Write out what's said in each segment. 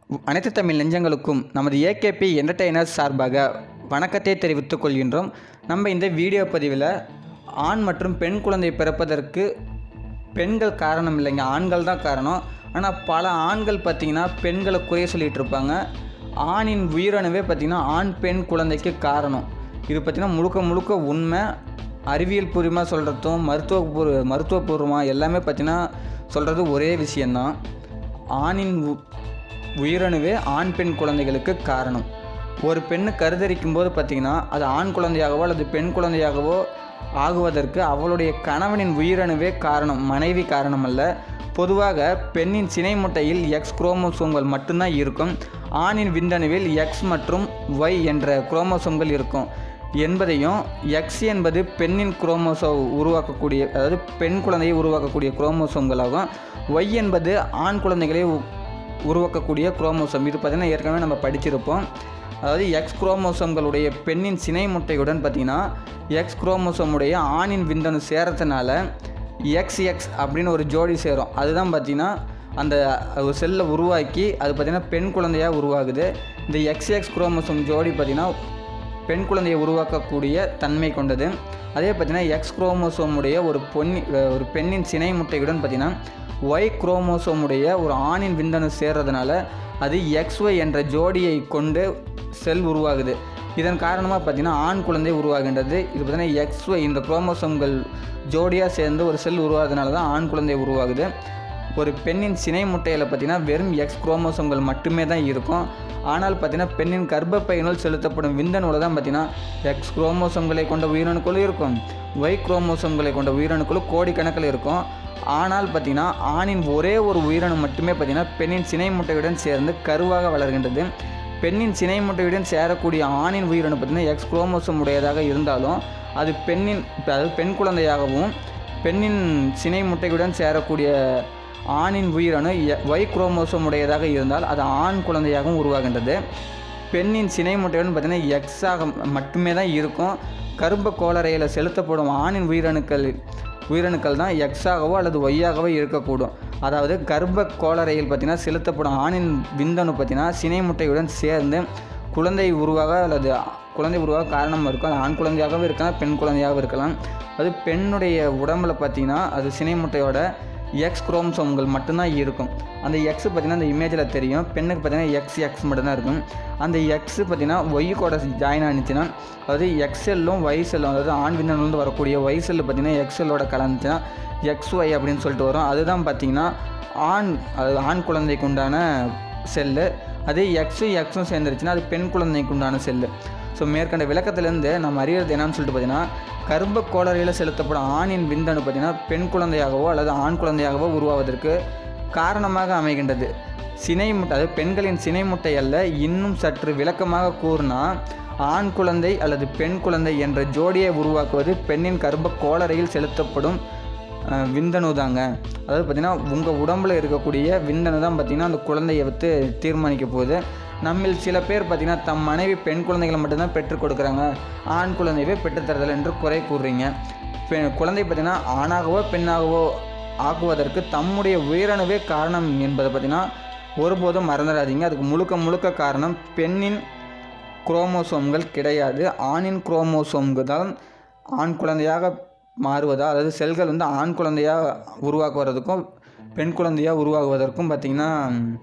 அனைத்து தமிழ் நெஞ்சங்களுக்கும் நமது AKP entertainers சார்பாக வணக்கத்தை தெரிவித்துக் கொள்கின்றோம் நம்ம இந்த வீடியோ பதிவில் ஆண் மற்றும் பெண் குழந்தை பிறப்பதற்கு பெண்கள் காரணம் இல்லைங்க ஆண்கள் தான் காரணம் ஆனால் பல ஆண்கள் பார்த்திங்கன்னா பெண்களை குறைய சொல்லிகிட்டு இருப்பாங்க ஆணின் உயிரணுவே பார்த்திங்கன்னா ஆண் பெண் குழந்தைக்கு காரணம் இது பார்த்திங்கன்னா முழுக்க முழுக்க உண்மை அறிவியல் பூர்வமாக சொல்கிறதும் மருத்துவ பூர்வ மருத்துவபூர்வமாக எல்லாமே பார்த்திங்கன்னா சொல்கிறது ஒரே விஷயந்தான் ஆணின் உ- உயிரணுவே ஆண் பெண் குழந்தைகளுக்கு காரணம் ஒரு பெண்ணு கருதரிக்கும் போது பார்த்திங்கன்னா அது ஆண் குழந்தையாகவோ அல்லது பெண் குழந்தையாகவோ ஆகுவதற்கு அவளுடைய கணவனின் உயிரணுவே காரணம் மனைவி காரணம் அல்ல பொதுவாக பெண்ணின் சினை முட்டையில் எக்ஸ் குரோமோசோம்கள் மட்டும்தான் இருக்கும் ஆணின் விந்தணுவில் எக்ஸ் மற்றும் ஒய் என்ற குரோமோசோம்கள் இருக்கும் என்பதையும் எக்ஸ் என்பது பெண்ணின் குரோமோசோ உருவாக்கக்கூடிய அதாவது பெண் குழந்தையை உருவாக்கக்கூடிய குரோமோசோம்களாகும் ஒய் என்பது ஆண் குழந்தைகளை உ- உருவாக்கக்கூடிய குரோமோசோம் இது பார்த்திங்கன்னா ஏற்கனவே நம்ம படிச்சிருப்போம் அதாவது எக்ஸ் குரோமோசோம்களுடைய பெண்ணின் சினை முட்டையுடன் பார்த்திங்கன்னா எக்ஸ் குரோமோசோமுடைய ஆணின் விந்தணு சேரத்தினால எக்ஸ் எக்ஸ் அப்படின்னு ஒரு ஜோடி சேரும் அதுதான் பார்த்திங்கன்னா அந்த ஒரு செல்லை உருவாக்கி அது பார்த்திங்கன்னா பெண் குழந்தையாக உருவாகுது இந்த எக்ஸ் எக்ஸ் குரோமோசோம் ஜோடி பார்த்திங்கன்னா பெண் குழந்தையை உருவாக்கக்கூடிய தன்மை கொண்டது அதே பார்த்திங்கன்னா எக்ஸ் குரோமோசோமுடைய ஒரு பொன்னி ஒரு பெண்ணின் சினை முட்டையுடன் பார்த்திங்கன்னா ஒய் குரோமோசோமுடைய ஒரு ஆணின் விந்தணு சேர்றதுனால அது XY என்ற ஜோடியை கொண்டு செல் உருவாகுது இதன் காரணமாக பார்த்திங்கன்னா ஆண் குழந்தை உருவாகின்றது இது பார்த்திங்கன்னா XY இந்த குரோமோசோம்கள் ஜோடியாக சேர்ந்து ஒரு செல் உருவாகிறதுனால தான் ஆண் குழந்தை உருவாகுது ஒரு பெண்ணின் சினை முட்டையில் பார்த்தீங்கன்னா வெறும் எக்ஸ் குரோமோசோம்கள் மட்டுமே தான் இருக்கும் ஆனால் பார்த்தீங்கன்னா பெண்ணின் கர்ப்பப்பையினுள் செலுத்தப்படும் விந்தணுவில் தான் பார்த்தீங்கன்னா எக்ஸ் குரோமோசோம்களை கொண்ட உயிரணுக்களும் இருக்கும் ஒய் குரோமோசோம்களை கொண்ட உயிரணுக்களும் கோடிக்கணக்கில் இருக்கும் ஆனால் பார்த்தீங்கன்னா ஆணின் ஒரே ஒரு உயிரணு மட்டுமே பார்த்தீங்கன்னா பெண்ணின் சினை முட்டையுடன் சேர்ந்து கருவாக வளர்கின்றது பெண்ணின் சினை முட்டையுடன் சேரக்கூடிய ஆணின் உயிரணு பார்த்தீங்கன்னா எக்ஸ் குரோமோசோம் உடையதாக இருந்தாலும் அது பெண்ணின் அதாவது பெண் குழந்தையாகவும் பெண்ணின் சினை முட்டையுடன் சேரக்கூடிய ஆணின் உயிரணு எ- ஒய் குரோமோசோம் உடையதாக இருந்தால் அது ஆண் குழந்தையாகவும் உருவாகின்றது பெண்ணின் சினை முட்டையுடன் பார்த்தீங்கன்னா எக்ஸாக மட்டுமே தான் இருக்கும் கரும்ப கோளறையில் செலுத்தப்படும் ஆணின் உயிரணுக்கள் உயிரணுக்கள் தான் எக்ஸாகவோ அல்லது ஒய்யாகவோ இருக்கக்கூடும் அதாவது கர்ப்ப கோளறையில் பார்த்தீங்கன்னா செலுத்தப்படும் ஆணின் விந்தணு பார்த்தீங்கன்னா சினை முட்டையுடன் சேர்ந்து குழந்தை உருவாக அல்லது குழந்தை உருவாக காரணமாக இருக்கும் அது ஆண் குழந்தையாகவும் இருக்கலாம் பெண் குழந்தையாகவும் இருக்கலாம் அது பெண்ணுடைய உடம்புல பார்த்தீங்கன்னா அது சினை முட்டையோட எக்ஸ் குரோமோசோம்கள் மட்டும்தான் இருக்கும் அந்த எக்ஸ் பார்த்தீங்கன்னா அந்த இமேஜில் தெரியும் பெண்ணுக்கு பார்த்தீங்கன்னா எக்ஸ் எக்ஸ் மட்டும்தான் இருக்கும் அந்த எக்ஸ் பார்த்தீங்கன்னா ஒய் கூட ஜாயின் ஆனிச்சுன்னா அதாவது எக்ஸ் செல்லும் ஒய் செல்லும் அதாவது ஆண் விந்தணுலேருந்து வரக்கூடிய ஒய் செல்லு பார்த்தீங்கன்னா எக்ஸ் செல்லோட கலந்துச்சுன்னா எக்ஸ் ஒய் அப்படின்னு சொல்லிட்டு வரும் அதுதான் பார்த்தீங்கன்னா ஆண் அதாவது ஆண் குழந்தைக்கு உண்டான செல்லு அதே எக்ஸும் எக்ஸும் சேர்ந்துருச்சுன்னா அது பெண் குழந்தைக்கு உண்டான செல்லு ஸோ மேற்கண்ட விளக்கத்திலேருந்து நம்ம அறியறது என்னன்னு சொல்லிட்டு பார்த்தீங்கன்னா கர்ப்ப கோளறையில் செலுத்தப்படும் ஆணின் விந்தணு பார்த்தீங்கன்னா பெண் குழந்தையாகவோ அல்லது ஆண் குழந்தையாகவோ உருவாவதற்கு காரணமாக அமைகின்றது சினை முட்டை அதாவது பெண்களின் சினை முட்டை அல்ல இன்னும் சற்று விளக்கமாக கூறினா ஆண் குழந்தை அல்லது பெண் குழந்தை என்ற ஜோடியை உருவாக்குவது பெண்ணின் கர்ப்ப கோளறையில் செலுத்தப்படும் அஹ், விந்தணு தாங்க அதாவது பார்த்திங்கன்னா உங்கள் உடம்புல இருக்கக்கூடிய விந்தணு தான் பார்த்திங்கன்னா அந்த குழந்தையை வந்து தீர்மானிக்க போகுது நம்மில் சில பேர் பார்த்திங்கன்னா தம் மனைவி பெண் குழந்தைகளை மட்டும்தான் பெற்றுக் கொடுக்குறாங்க ஆண் குழந்தையவே பெற்றுத்தரதில்லை என்று குறை கூறுறீங்க பெ குழந்தை பார்த்திங்கன்னா ஆணாகவோ பெண்ணாகவோ ஆக்குவதற்கு தம்முடைய உயிரணுவே காரணம் என்பதை பார்த்திங்கன்னா ஒருபோதும் மறந்துடாதீங்க அதுக்கு முழுக்க முழுக்க காரணம் பெண்ணின் குரோமோசோம்கள் கிடையாது ஆணின் குரோமோசோம்கள் தான் ஆண் குழந்தையாக மாறுவதா அதாவது செல்கள் வந்து ஆண் குழந்தையாக உருவாக்குவதற்கும் பெண் குழந்தையாக உருவாகுவதற்கும் பார்த்திங்கன்னா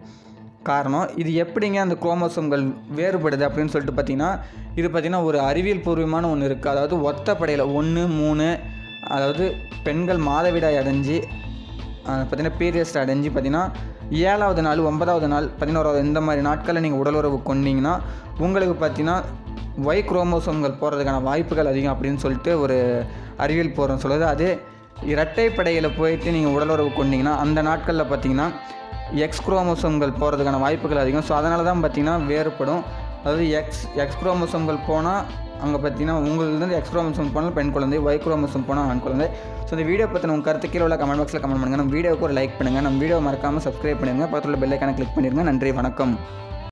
காரணம் இது எப்படிங்க அந்த குரோமோசோம்கள் வேறுபடுது அப்படின்னு சொல்லிட்டு பார்த்தீங்கன்னா இது பார்த்திங்கன்னா ஒரு அறிவியல் பூர்வமான ஒன்று இருக்குது அதாவது ஒத்தப்படையில் ஒன்று மூணு அதாவது பெண்கள் மாதவிடாய் அடைஞ்சு பார்த்தீங்கன்னா பீரியட்ஸ் அடைஞ்சு பார்த்தீங்கன்னா ஏழாவது நாள் ஒன்பதாவது நாள் பதினோராவது இந்த மாதிரி நாட்களில் நீங்கள் உடலுறவு கொண்டீங்கன்னா உங்களுக்கு பார்த்தீங்கன்னா ஒய் குரோமோசோம்கள் போகிறதுக்கான வாய்ப்புகள் அதிகம் அப்படின்னு சொல்லிட்டு ஒரு அறிவியல் போகிறோம் சொல்லுது அதே இரட்டைப்படையில் போயிட்டு நீங்கள் உடலுறவு கொண்டீங்கன்னா அந்த நாட்களில் பார்த்தீங்கன்னா எக்ஸ் குரோமோசோம்கள் போகிறதுக்கான வாய்ப்புகள் அதிகம் ஸோ அதனால தான் பார்த்தீங்கன்னா வேறுபடும் அதாவது எக்ஸ் எக்ஸ் குரோமோசோம்கள் போனால் அங்கே பார்த்தீங்கன்னா உங்களுக்கு எக்ஸ் குரோமோசோம் போனால் பெண் குழந்தை ஒய் குரோமோசோம் போனால் ஆண் குழந்தை ஸோ இந்த வீடியோ பற்றின உங்கள் கருத்து கீழே உள்ள கமெண்ட் பாக்ஸில் கமெண்ட் பண்ணுங்கள் நம்ம வீடியோவுக்கு ஒரு லைக் பண்ணுங்கள் நம்ம வீடியோ மறக்காமல் சப்ஸ்கிரைப் பண்ணிடுங்க பக்கத்தில் உள்ள பெல்லைக்கான கிளிக் பண்ணிடுங்க நன்றி வணக்கம்